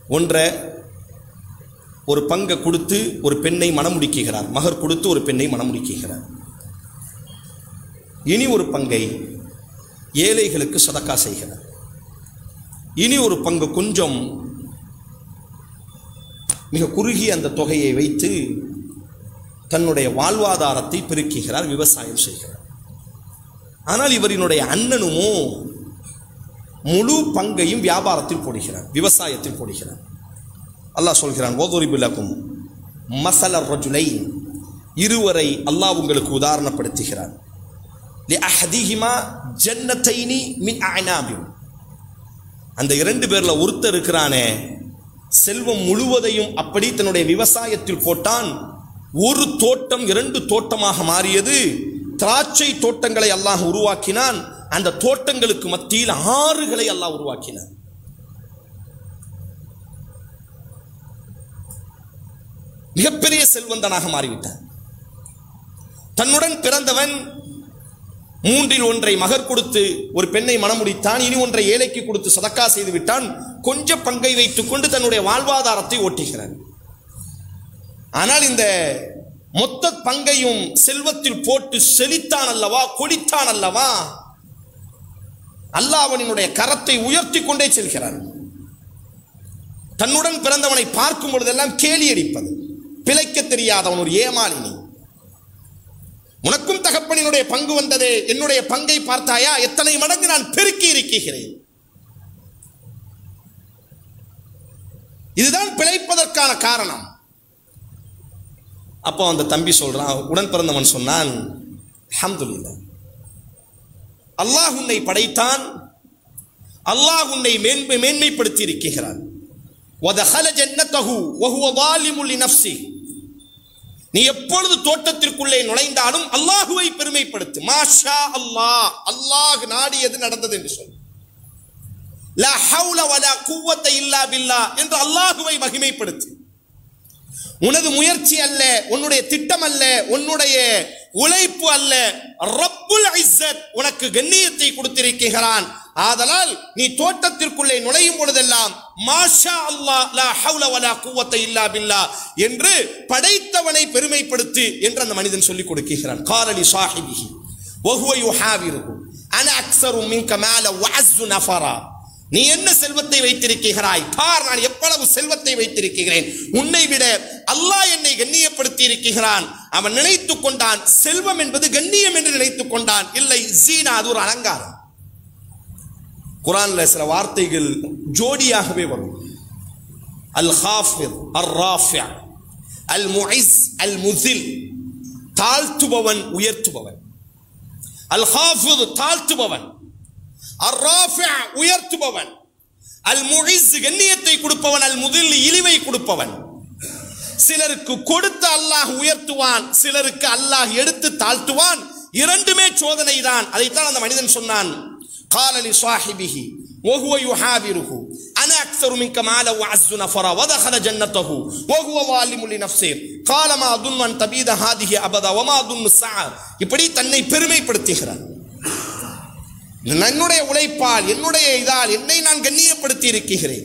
ஒன்றை ஒரு பங்கை கொடுத்து ஒரு பெண்ணை மணமுடிக்குகிறார் மகர் கொடுத்து ஒரு பெண்ணை மணமுடிக்குகிறார் இனி ஒரு பங்கை ஏழைகளுக்கு சதக்கா செய்கிறார் இனி ஒரு பங்கு கொஞ்சம் மிக குறுகிய அந்த தொகையை வைத்து தன்னுடைய வாழ்வாதாரத்தை பெருக்குகிறார் விவசாயம் செய்கிறார் ஆனால் இவரினுடைய அண்ணனுமோ முழு பங்கையும் வியாபாரத்தில் போடுகிறார் விவசாயத்தில் போடுகிறார் அல்லாஹ் சொல்கிறான் ஓதொரிபுலக்கும் மசல ரஜுலை இருவரை அல்லாஹ் உங்களுக்கு உதாரணப்படுத்துகிறான் அஹதிஹிமா ஜன்னத்தைனி மின் அனாபிம் அந்த இரண்டு பேர்ல ஒருத்தர் இருக்கிறானே செல்வம் முழுவதையும் அப்படி தன்னுடைய விவசாயத்தில் போட்டான் ஒரு தோட்டம் இரண்டு தோட்டமாக மாறியது திராட்சை தோட்டங்களை அல்லாஹ் உருவாக்கினான் அந்த தோட்டங்களுக்கு மத்தியில் ஆறுகளை அல்லாஹ் உருவாக்கினான் மிகப்பெரிய செல்வந்தனாக மாறிவிட்டான் தன்னுடன் பிறந்தவன் மூன்றில் ஒன்றை மகர் கொடுத்து ஒரு பெண்ணை மணமுடித்தான் இனி ஒன்றை ஏழைக்கு கொடுத்து சதக்கா செய்து விட்டான் கொஞ்ச பங்கை வைத்துக் கொண்டு தன்னுடைய வாழ்வாதாரத்தை ஓட்டுகிறான் ஆனால் இந்த மொத்த பங்கையும் செல்வத்தில் போட்டு செழித்தான் அல்லவா கொடித்தான் அல்லவா அல்லாஹ் அவனினுடைய கரத்தை உயர்த்தி கொண்டே செல்கிறான் தன்னுடன் பிறந்தவனை பார்க்கும் பொழுதெல்லாம் கேலி அடிப்பது பிழைக்க தெரியாதவன் ஒரு ஏமாளினி உனக்கும் தகப்பனினுடைய பங்கு வந்ததே என்னுடைய பங்கை பார்த்தாயா எத்தனை மடங்கு நான் பெருக்கி இருக்கிறேன் இதுதான் பிழைப்பதற்கான காரணம் அப்போ அந்த தம்பி சொல்றான் உடன் பிறந்தவன் சொன்னான் அல்ஹம்துலில்லாஹ் அல்லாஹ் உன்னை படைத்தான் அல்லாஹ் உன்னை மேன்மை மேன்மைப்படுத்தி இருக்கிறான் وَدَخَلَ جَنَّتَهُ وَهُوَ ظَالِمٌ لِنَفْسِهِ நீ எப்பொழுது தோட்டத்திற்குள்ளே நுழைந்தாலும் அல்லாஹுவை பெருமைப்படுத்து மாஷா அல்லாஹ் அல்லாஹ் நாடியது நடந்தது என்று சொல் லா ஹவுல வலா குவத்த இல்லா பில்லா என்று அல்லாஹுவை மகிமைப்படுத்து உனது முயற்சி அல்ல உன்னுடைய திட்டம் அல்ல உன்னுடைய உழைப்பு அல்ல ரப்புல் இஸ்ஸத் உனக்கு கண்ணியத்தை கொடுத்திருக்கிறான் ஆதலால் நீ தோட்டத்திற்குள்ளே நுழையும் பொழுதெல்லாம் மாஷா அல்லாஹ் லா ஹவுல வலா குவத்த இல்லா பில்லா என்று படைத்தவனை பெருமைப்படுத்து என்று அந்த மனிதன் சொல்லிக் கொடுக்கிறான் காலலி சாஹிபிஹி وهو يحاوره انا اكثر منك مالا واعز نفرا நீ என்ன செல்வத்தை வைத்திருக்கிறாய் பார் நான் எவ்வளவு செல்வத்தை வைத்திருக்கிறேன் உன்னை விட அல்லாஹ் என்னை கண்ணியப்படுத்தி இருக்கிறான் அவன் நினைத்துக் கொண்டான் செல்வம் என்பது கண்ணியம் என்று நினைத்துக் கொண்டான் இல்லை ஜீனா அது ஒரு அலங்காரம் குரான்ல சில வார்த்தைகள் ஜோடியாகவே வரும் அல் ஹாஃபிர் அர் ராஃபியா அல் முஇஸ் அல் முசில் தாழ்த்துபவன் உயர்த்துபவன் அல் ஹாஃபித் தாழ்த்துபவன் அர் ராஃபியா உயர்த்துபவன் அல் முஇஸ் கண்ணியத்தை கொடுப்பவன் அல் முதில் இழிவை கொடுப்பவன் சிலருக்கு கொடுத்து அல்லாஹ் உயர்த்துவான் சிலருக்கு அல்லாஹ் எடுத்து தாழ்த்துவான் இரண்டுமே சோதனை தான் அதைத்தான் அந்த மனிதன் சொன்னான் قال لصاحبه وهو يحاوره انا اكثر منك مالا واعز نفرا ودخل جنته وهو ظالم لنفسه قال ما اظن ان تبيد هذه ابدا وما اظن الساعه இப்படி தன்னை பெருமைப்படுத்துகிறான் என்னுடைய உழைப்பால் என்னுடைய இதால் என்னை நான் கண்ணியப்படுத்தி இருக்கிறேன்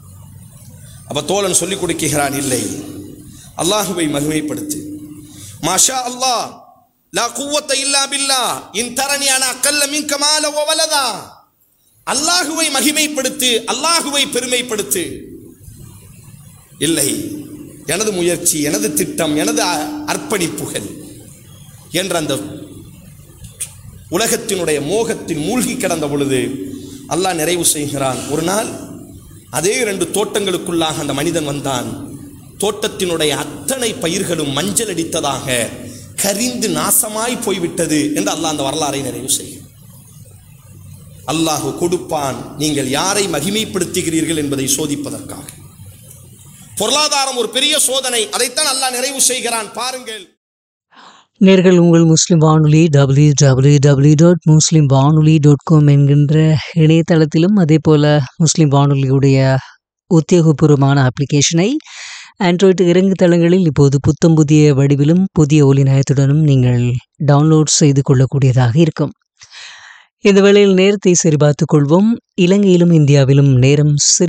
அப்ப தோழன் சொல்லிக் கொடுக்கிறான் இல்லை அல்லாஹுவை மகிமைப்படுத்து மாஷா அல்லாஹ் லா குவத்த இல்லா பில்லா இன் தரணி அன அக்கல்ல மின் கமால வலதா அல்லாஹுவை மகிமைப்படுத்து அல்லாஹுவை பெருமைப்படுத்து இல்லை எனது முயற்சி எனது திட்டம் எனது அ- அர்ப்பணிப்புகள் என்ற அந்த உலகத்தினுடைய மோகத்தில் மூழ்கி கிடந்த பொழுது அல்லாஹ் நிறைவு செய்கிறான் ஒரு நாள் அதே இரண்டு தோட்டங்களுக்குள்ளாக அந்த மனிதன் வந்தான் தோட்டத்தினுடைய அத்தனை பயிர்களும் மஞ்சள் அடித்ததாக கரிந்து நாசமாய் போய்விட்டது என்று அல்லாஹ் அந்த வரலாறை நிறைவு செய்கிறான் அல்லாஹ் கொடுப்பான் நீங்கள் யாரை மகிமைப்படுத்துகிறீர்கள் என்பதை சோதிப்பதற்காக பொருளாதாரம் ஒரு பெரிய சோதனை அதைத்தான் அல்லாஹ் நிறைவு செய்கிறான் பாருங்கள் நேர்கள் உங்கள் முஸ்லிம் வானொலி டபிள்யூ டபிள்யூ டபிள்யூ டாட் முஸ்லிம் வானொலி டாட் காம் என்கின்ற இணையதளத்திலும் அதே போல் முஸ்லிம் வானொலியுடைய உத்தியோகபூர்வமான அப்ளிகேஷனை ஆண்ட்ராய்டு இறங்கு தளங்களில் இப்போது புத்தம் புதிய வடிவிலும் புதிய ஒலி நயத்துடனும் நீங்கள் டவுன்லோட் செய்து கொள்ளக்கூடியதாக இருக்கும் இந்த வேளையில் நேரத்தை சரிபார்த்துக் கொள்வோம் இலங்கையிலும் இந்தியாவிலும் நேரம் சிறி